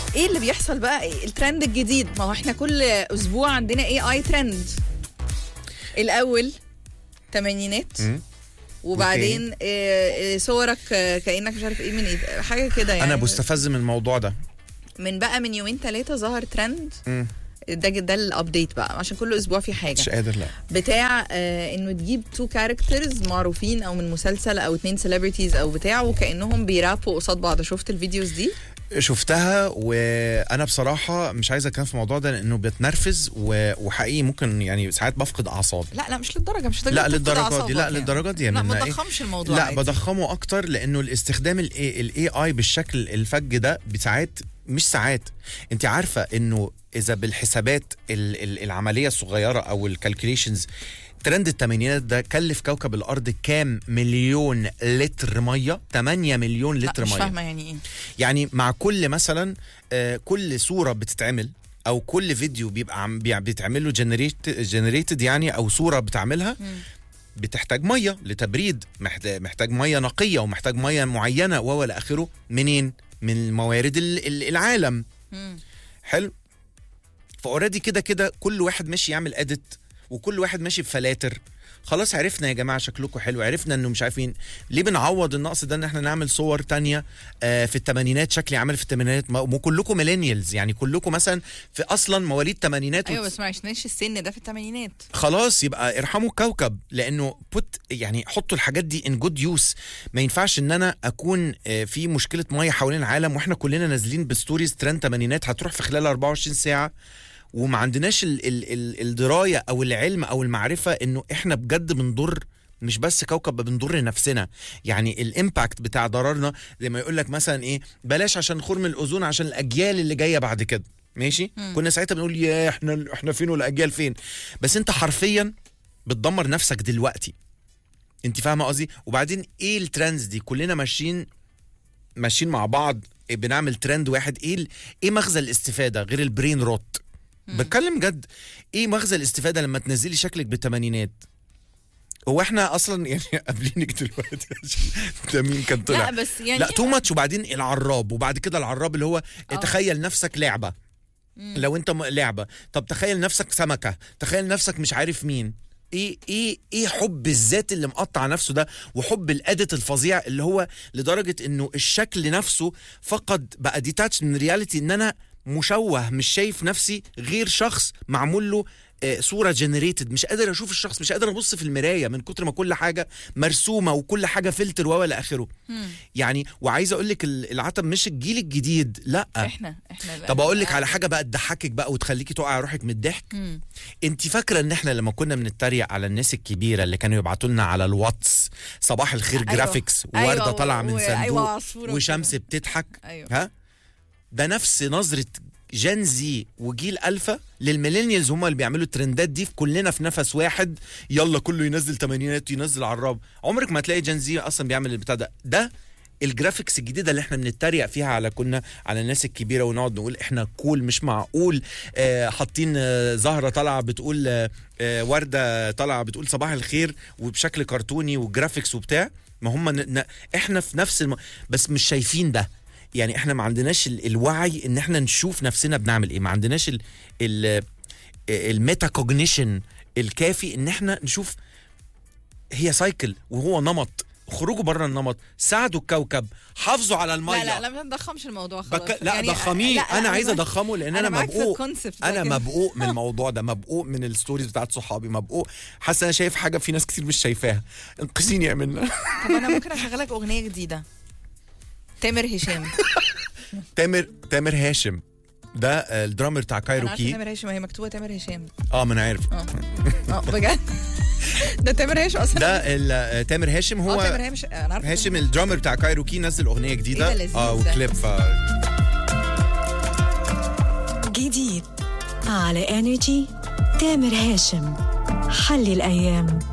ايه اللي بيحصل بقى إيه الترند الجديد ما هو احنا كل اسبوع عندنا اي اي ترند الاول تمانينات مم. وبعدين إيه إيه صورك آه، كانك مش عارف ايه من ايه حاجه كده يعني انا بستفز من الموضوع ده من بقى من يومين ثلاثه ظهر ترند مم. ده ده الابديت بقى عشان كل اسبوع في حاجه مش قادر لا بتاع آه انه تجيب تو كاركترز معروفين او من مسلسل او اتنين سيلبرتيز او بتاع وكانهم بيرابوا قصاد بعض شفت الفيديوز دي شفتها وانا بصراحه مش عايز اتكلم في الموضوع ده لانه بتنرفز و- وحقيقي ممكن يعني ساعات بفقد اعصابي لا لا مش للدرجه مش لا تفقد للدرجه دي أعصابك لا يعني. للدرجه دي يا لا منى ما إيه؟ تضخمش الموضوع لا عادي. بضخمه اكتر لانه الاستخدام الاي اي بالشكل الفج ده بساعات مش ساعات انت عارفه انه اذا بالحسابات ال- ال- العمليه الصغيره او الكالكوليشنز ترند الثمانينات ده كلف كوكب الارض كام مليون لتر ميه 8 مليون لا لتر مش ميه فاهمه يعني ايه يعني مع كل مثلا آه، كل صوره بتتعمل او كل فيديو بيبقى عم بيع- بيتعمل له جنريتد يعني او صوره بتعملها بتحتاج ميه لتبريد محتاج, محتاج ميه نقيه ومحتاج ميه معينه وهو الى اخره منين من موارد ال- ال- العالم مم. حلو فاوريدي كده كده كل واحد ماشي يعمل اديت وكل واحد ماشي بفلاتر خلاص عرفنا يا جماعه شكلكم حلو عرفنا انه مش عارفين ليه بنعوض النقص ده ان احنا نعمل صور تانية آه في الثمانينات شكلي عامل في الثمانينات ما كلكم ميلينيالز يعني كلكم مثلا في اصلا مواليد ثمانينات ايوه بس ما عشناش السن ده في الثمانينات خلاص يبقى ارحموا الكوكب لانه بوت يعني حطوا الحاجات دي ان جود يوز ما ينفعش ان انا اكون آه، في مشكله ميه حوالين العالم واحنا كلنا نازلين بستوريز ترند تمانينات هتروح في خلال 24 ساعه وما عندناش ال ال ال الدرايه او العلم او المعرفه انه احنا بجد بنضر مش بس كوكب بنضر نفسنا يعني الامباكت بتاع ضررنا زي ما يقول لك مثلا ايه بلاش عشان خرم الاوزون عشان الاجيال اللي جايه بعد كده ماشي مم. كنا ساعتها بنقول يا احنا احنا فين والاجيال فين بس انت حرفيا بتدمر نفسك دلوقتي انت فاهمه قصدي وبعدين ايه الترندز دي كلنا ماشيين ماشيين مع بعض إيه بنعمل ترند واحد ايه ال- ايه مغزى الاستفاده غير البرين روت بتكلم جد ايه مغزى الاستفاده لما تنزلي شكلك بالثمانينات هو احنا اصلا يعني قابلينك دلوقتي عشان ده مين كان طلع لا بس يعني لا تو ماتش وبعدين العراب وبعد كده العراب اللي هو آه. تخيل نفسك لعبه لو انت م- لعبه طب تخيل نفسك سمكه تخيل نفسك مش عارف مين ايه ايه ايه حب الذات اللي مقطع نفسه ده وحب الاديت الفظيع اللي هو لدرجه انه الشكل نفسه فقد بقى ديتاتش من رياليتي ان انا مشوه مش شايف نفسي غير شخص معمول له آه، صوره جنريتد مش قادر اشوف الشخص مش قادر ابص في المرايه من كتر ما كل حاجه مرسومه وكل حاجه فلتر والى اخره يعني وعايز اقول لك ال- العتب مش الجيل الجديد لا احنا احنا لا. طب اقول لك على حاجه بقى تضحكك بقى وتخليكي تقع روحك من الضحك مم. انت فاكره ان احنا لما كنا بنتريق على الناس الكبيره اللي كانوا يبعتوا لنا على الواتس صباح الخير أيوة. جرافيكس أيوة، وورده طالعه من و- صندوق أيوة، عصفورة وشمس وكده. بتضحك ايوه ها ده نفس نظره جين زي وجيل الفا للميلينيالز هم اللي بيعملوا الترندات دي في كلنا في نفس واحد يلا كله ينزل تمانينات ينزل عراب عمرك ما تلاقي جين زي اصلا بيعمل البتاع ده ده الجرافيكس الجديده اللي احنا بنتريق فيها على كنا على الناس الكبيره ونقعد نقول احنا كول مش معقول آه حاطين آه زهره طالعه بتقول آه آه ورده طالعه بتقول صباح الخير وبشكل كرتوني وجرافيكس وبتاع ما هم ن... ن... احنا في نفس الم... بس مش شايفين ده يعني احنا ما عندناش ال... الوعي ان احنا نشوف نفسنا بنعمل ايه ما عندناش ال... ال... الميتا كوجنيشن الكافي ان احنا نشوف هي سايكل وهو نمط خروجوا بره النمط ساعدوا الكوكب حافظوا على الميه لا لا لا ما تضخمش الموضوع خلاص بك... لا يعني ضخميه لا، انا عايز معاك- اضخمه لان انا, معاك في مبقوق الكونسبت ده انا كده. مبقوق من الموضوع ده مبقوق من الستوريز بتاعت صحابي مبقوق حاسس انا شايف حاجه في ناس كتير مش شايفاها انقذيني يا منى طب انا ممكن اشغلك اغنيه جديده تامر هشام تامر تامر هاشم ده آه، الدرامر بتاع انا عارفه كايروكي تامر هشام هي مكتوبه تامر هشام اه ما انا عارف اه اه بجد ده تامر هشام اصلا ده ال- آه، تامر هاشم اه تامر هو هشام انا عارفه هاشم الدرامر بتاع كايروكي نزل اغنيه جديده إيه ده لذيذ اه ده. وكليب ف... جديد على انرجي تامر هاشم حل الايام